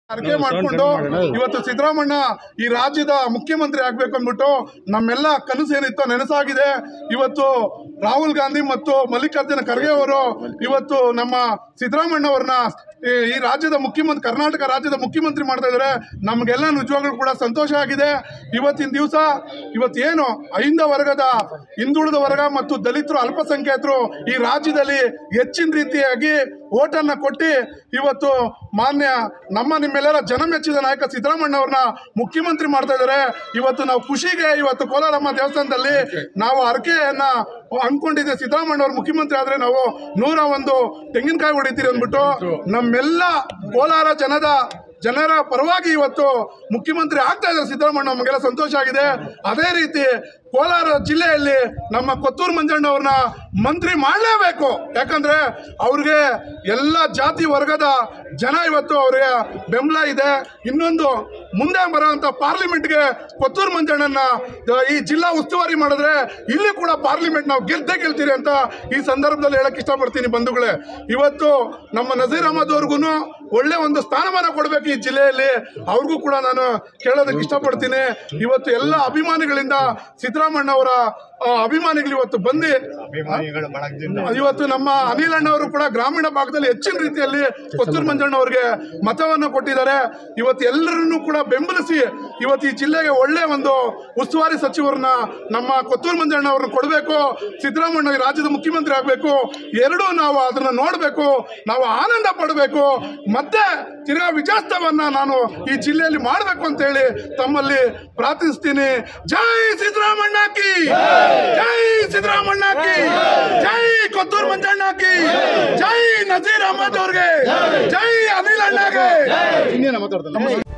ಅರ್ಕೆ ಮಾಡ್ಕೊಂಡು ಇವತ್ತು ಸಿದ್ದರಾಮಣ್ಣ ಈ ರಾಜ್ಯದ ಮುಖ್ಯಮಂತ್ರಿ ಆಗ್ಬೇಕು ಅಂದ್ಬಿಟ್ಟು ನಮ್ಮೆಲ್ಲ ಕನಸು ಏನಿತ್ತು ನೆನಸಾಗಿದೆ ಇವತ್ತು ರಾಹುಲ್ ಗಾಂಧಿ ಮತ್ತು ಮಲ್ಲಿಕಾರ್ಜುನ ಖರ್ಗೆ ಅವರು ಇವತ್ತು ನಮ್ಮ ಸಿದ್ದರಾಮಣ್ಣ ಅವ್ರನ್ನ ಈ- ಈ ರಾಜ್ಯದ ಮುಖ್ಯಮಂತ್ರಿ ಕರ್ನಾಟಕ ರಾಜ್ಯದ ಮುಖ್ಯಮಂತ್ರಿ ಮಾಡ್ತಾ ಇದ್ದಾರೆ ನಮಗೆಲ್ಲ ನಿಜವಾಗ್ಲೂ ಕೂಡ ಸಂತೋಷ ಆಗಿದೆ ಇವತ್ತಿನ ದಿವಸ ಇವತ್ತೇನು ಐಂದ ವರ್ಗದ ಹಿಂದುಳಿದ ವರ್ಗ ಮತ್ತು ದಲಿತರು ಅಲ್ಪಸಂಖ್ಯಾತರು ಈ ರಾಜ್ಯದಲ್ಲಿ ಹೆಚ್ಚಿನ ರೀತಿಯಾಗಿ ಓಟನ್ನ ಕೊಟ್ಟು ಇವತ್ತು ಮಾನ್ಯ ನಮ್ಮ ನಿಮ್ಮೆಲ್ಲರ ಜನಮೆಚ್ಚಿದ ನಾಯಕ ಸಿದ್ದರಾಮಣ್ಣ ಅವ್ರನ್ನ ಮುಖ್ಯಮಂತ್ರಿ ಮಾಡ್ತಾ ಇದ್ದಾರೆ ಇವತ್ತು ನಾವು ಖುಷಿಗೆ ಇವತ್ತು ಕೋಲಾರಮ್ಮ ದೇವಸ್ಥಾನದಲ್ಲಿ ನಾವು ಅರ್ಕೆಯನ್ನ ಅನ್ಕೊಂಡಿದ್ದೆ ಸಿದ್ದರಾಮಣ್ಣ ಅವ್ರು ಮುಖ್ಯಮಂತ್ರಿ ಆದ್ರೆ ನಾವು ನೂರ ಒಂದು ತೆಂಗಿನಕಾಯಿ ಹೊಡಿತೀರಿ ಅಂದ್ಬಿಟ್ಟು ನಮ್ಮೆಲ್ಲ ಕೋಲಾರ ಜನದ ಜನರ ಪರವಾಗಿ ಇವತ್ತು ಮುಖ್ಯಮಂತ್ರಿ ಆಗ್ತಾ ಇದ್ದಾರೆ ಸಿದ್ದರಾಮಣ್ಣ ನಮಗೆಲ್ಲ ಸಂತೋಷ ಆಗಿದೆ ಅದೇ ರೀತಿ ಕೋಲಾರ ಜಿಲ್ಲೆಯಲ್ಲಿ ನಮ್ಮ ಕೊತ್ತೂರು ಮಂಜಣ್ಣ ಅವ್ರನ್ನ ಮಂತ್ರಿ ಮಾಡಲೇಬೇಕು ಯಾಕಂದ್ರೆ ಅವ್ರಿಗೆ ಎಲ್ಲ ಜಾತಿ ವರ್ಗದ ಜನ ಇವತ್ತು ಅವ್ರಿಗೆ ಬೆಂಬಲ ಇದೆ ಇನ್ನೊಂದು ಮುಂದೆ ಬರೋಂಥ ಪಾರ್ಲಿಮೆಂಟ್ಗೆ ಕೊತ್ತೂರು ಮಂಜಣ್ಣನ ಈ ಜಿಲ್ಲಾ ಉಸ್ತುವಾರಿ ಮಾಡಿದ್ರೆ ಇಲ್ಲಿ ಕೂಡ ಪಾರ್ಲಿಮೆಂಟ್ ನಾವು ಗೆದ್ದೇ ಗೆಲ್ತೀರಿ ಅಂತ ಈ ಸಂದರ್ಭದಲ್ಲಿ ಹೇಳಕ್ ಇಷ್ಟಪಡ್ತೀನಿ ಬಂಧುಗಳೇ ಇವತ್ತು ನಮ್ಮ ನಜೀರ್ ಅಹಮದ್ ಅವ್ರಿಗೂ ಒಳ್ಳೆ ಒಂದು ಸ್ಥಾನಮಾನ ಕೊಡಬೇಕು ಈ ಜಿಲ್ಲೆಯಲ್ಲಿ ಅವ್ರಿಗೂ ಕೂಡ ನಾನು ಕೇಳೋದಕ್ಕೆ ಇಷ್ಟಪಡ್ತೀನಿ ಇವತ್ತು ಎಲ್ಲ ಅಭಿಮಾನಿಗಳಿಂದ ಸಿದ್ದರಾಮಣ್ಣ ಅವರ ಆ, ಅಭಿಮಾನಿಗಳು ಇವತ್ತು ಬಂದು ಅಭಿಮಾನಿಗಳು ಬಳಗದಿಂದ ಇವತ್ತು ನಮ್ಮ ಅನಿಲ್ ಅಣ್ಣವರು ಕೂಡ ಗ್ರಾಮೀಣ ಭಾಗದಲ್ಲಿ ಹೆಚ್ಚಿನ ರೀತಿಯಲ್ಲಿ ಕೊತ್ತೂರು ಮಂಜಣ್ಣ ಅವರಿಗೆ ಮತವನ್ನು ಕೊಟ್ಟಿದ್ದಾರೆ ಇವತ್ತು ಎಲ್ಲರನ್ನೂ ಕೂಡ ಬೆಂಬಲಿಸಿ ಇವತ್ತು ಈ ಜಿಲ್ಲೆಗೆ ಒಳ್ಳೆ ಒಂದು ಉಸ್ತುವಾರಿ ಸಚಿವರನ್ನ ನಮ್ಮ ಕೊತ್ತೂರು ಮಂಜಣ್ಣ ಅವ್ರನ್ನ ಕೊಡಬೇಕು ಸಿದ್ದರಾಮಣ್ಣ ಈ ರಾಜ್ಯದ ಮುಖ್ಯಮಂತ್ರಿ ಆಗಬೇಕು ಎರಡೂ ನಾವು ಅದನ್ನ ನೋಡಬೇಕು ನಾವು ಆನಂದ ಪಡಬೇಕು ಮತ್ತೆ ತಿರ್ಗಾ ವಿಜಯೋತ್ಸವನ್ನ ನಾನು ಈ ಜಿಲ್ಲೆಯಲ್ಲಿ ಮಾಡಬೇಕು ಅಂತ ಹೇಳಿ ತಮ್ಮಲ್ಲಿ ಪ್ರಾರ್ಥಿಸ್ತೀನಿ ಜೈ ಸಿದ್ದರಾಮಣ್ಣ ಕಿ ಜೈ ಸಿದ್ದರಾಮಣ್ಣ ಕಿ ಜೈ ಕೊತ್ತೂರು ಮಂಜಣ್ಣ ಕಿ ಜೈ ನಜೀರ್ ಅಹಮದ್ ಅವ್ರಿಗೆ ಜೈ ಅನಿಲ್ ಅಣ್ಣಗೆ ಇನ್ನೇನು ಮಾತಾಡ್ತಾನೆ